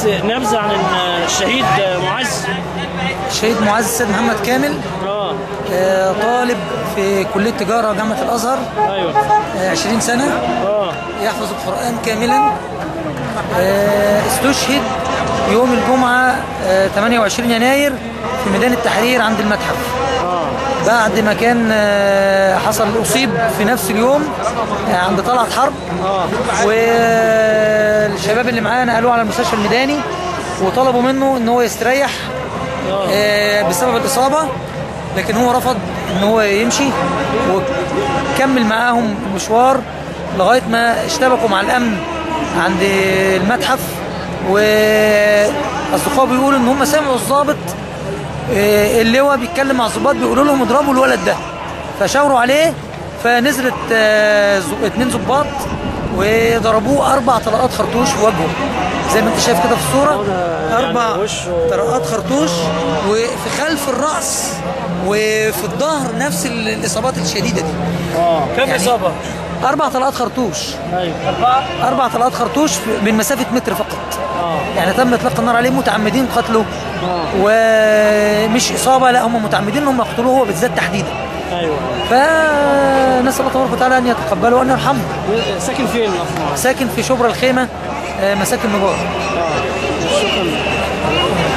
بس نبذه عن الشهيد معز الشهيد معز السيد محمد كامل اه آه، طالب في كلية تجارة جامعة الأزهر ايوه آه، 20 سنة اه يحفظ القرآن كاملا آه، استشهد يوم الجمعة آه، 28 يناير في ميدان التحرير عند المتحف اه بعد ما كان آه، حصل أصيب في نفس اليوم آه، عند طلعت حرب اه والشباب اللي معاه نقلوه على المستشفى الميداني وطلبوا منه ان هو يستريح آه، بسبب الإصابة لكن هو رفض ان هو يمشي وكمل معاهم المشوار لغاية ما اشتبكوا مع الأمن عند المتحف وأصدقائه بيقولوا ان هم سمعوا الضابط آه، اللواء بيتكلم مع الضباط بيقولوا لهم اضربوا الولد ده فشاوروا عليه فنزلت آه، ز- اتنين ضباط وضربوه اربع طلقات خرطوش في وجهه زي ما انت شايف كده في الصوره يعني اربع وشه- طلقات خرطوش وفي خلف الراس وفي الظهر نفس ال- الاصابات الشديده دي اه كم اصابه اربع طلقات خرطوش ايوه اربع طلقات خرطوش من مسافه متر فقط اه يعني تم اطلاق النار عليه متعمدين قتله آه. ومش اصابه لا هم متعمدين انهم يقتلوه هو بالذات تحديدا ايوه فنسال الله تبارك وتعالى ان يتقبله وان يرحمه ساكن فين اصلا؟ ساكن في شبرا الخيمه آه، مساكن نجار اه شكرا